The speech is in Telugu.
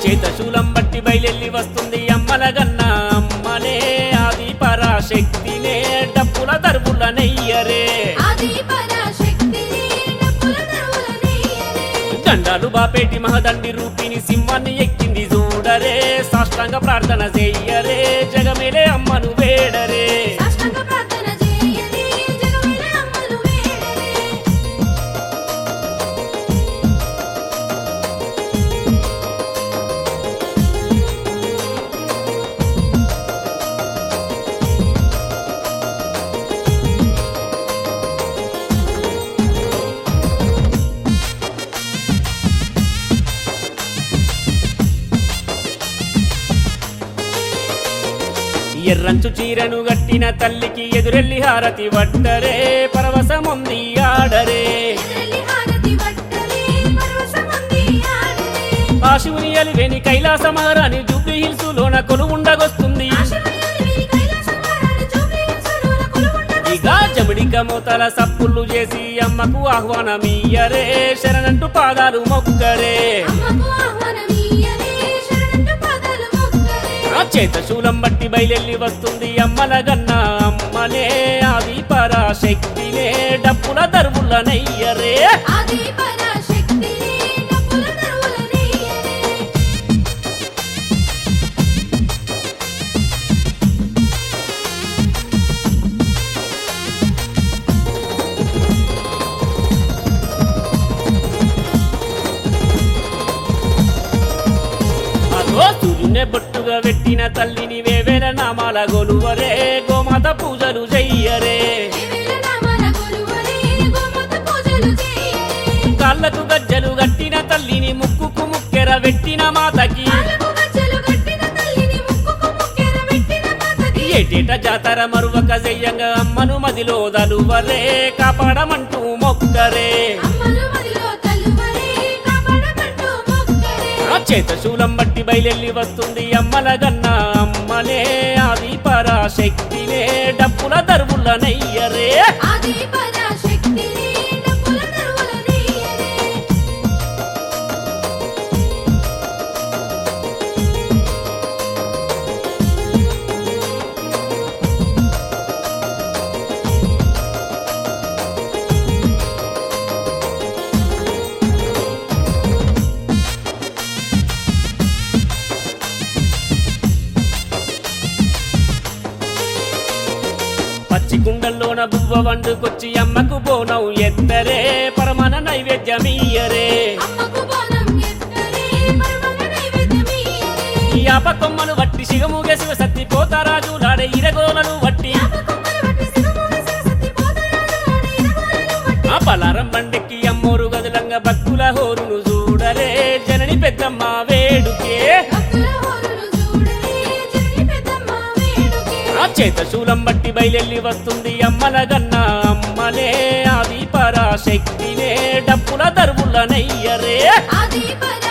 చేత శూలం బట్టి బయలెల్లి వస్తుంది అమ్మల గన్న అమ్మనే ఆది పరాశక్తినే డప్పుల దర్బుల నెయ్యరే ఆది పరాశక్తిని డప్పుల దరువుల నెయ్యరే. దండాలు బాపేటి మహదండి రూపిని సింహాన్ని ఎక్కింది చూడరే సాష్టాంగ ప్రార్థన చెయ్యరే జగమేలే అమ్మను వేడరే సాష్టాంగ ప్రార్థన చేయరే, జగమేలే అమ్మలు వేడరే. ఎర్రంచు చీరను గట్టిన తల్లికి ఎదురెల్లి హారతి వట్టరే పరవశముంది ఆడరే ఎదురెల్లి హారతి పట్టరే, పరవశముంది ఆడరే. ఆ శివుని అలివేని కైలాస మహారాణి జూబ్లీ హిల్స్ లోన కొలువుండగొస్తుంది ఆశమయ్యాలి కైలాసమారాని జూబ్లీ హిల్స్లోన కొలువుండగా ఇక జమిడిక మూతల సప్పుళ్ళు చేసి అమ్మకు ఆహ్వానమీయరే శరణంటూ పాదాలు మొక్కరే అమ్మకు ఆహ్వానమీయరే, శరణంటూ పాదాలు మొక్కరే. ఆ చేత శూలం బట్టి బయలెల్లి వస్తుంది అమ్మల గన్న అమ్మనే ఆది పరాశక్తినే డప్పుల దర్బుల నెయ్యరే ఆది పరాశక్తిని డప్పుల దరువుల నెయ్యరే. అదో సూర్యునే బొట్టుగా పెట్టిన తల్లిని వేవేల నామాల గొలువరే గోమాత పూజలు చెయ్యరే దేవేల నామాల కొలువరే, గోమాత పూజలు చేయరే. కాళ్ళకు గజ్జలు గట్టిన తల్లిని ముక్కుకు ముక్కెర పెట్టిన మాతకి కాళ్ళకు గజ్జెలు కట్టిన తల్లిని ముక్కుకు ముక్కెర పెట్టిన మాతకి. ఏటేట జాతర మరువక చెయ్యంగా అమ్మను మదిలో దలువరే కాపాడమంటూ మొక్కరే అమ్మను మదిలో తలువరే, కాపాడమంటూ మొక్కరే. ఆ చేత శూలం బట్టి బయలెల్లి వస్తుంది అమ్మల గన్న అమ్మనే ఆది పరాశక్తినే డప్పుల దర్బుల నెయ్యరే ఆది పరాశక్తిని డప్పుల దరువుల నెయ్యరే. పచ్చి కుండల్లోన బువ్వ వండుకొచ్చి అమ్మకు బోనం ఎత్తరే పరమన నైవేద్యమీయరే అమ్మకు బోనం ఎత్తరే, పరమన్న నైవేద్యమియ్యరే. ఈ ఆప కొమ్మలు వట్టి శిగముగే శివ సత్తి పోతారాజు లాడే ఇరగోలను వట్టి యాపకొమ్మలు వట్టి సిగమూగ శివసత్తి పోతరాజు ఆడే ఇరగోలను వట్టి. ఆ పలారం బండెక్కి అమ్మోరు గదులంగా భక్తుల హోరును చూడరే జనని పెద్దమ్మ వేడుకే భక్తుల హోరును చూడరే, జనని పెద్దమ్మ వేడుకే. ఆ చేత శూలం బట్టి బయలెల్లి వస్తుంది అమ్మల గన్న అమ్మనే ఆది పరాశక్తినే డప్పుల దర్బుల నెయ్యరే ఆది పరాశక్తిని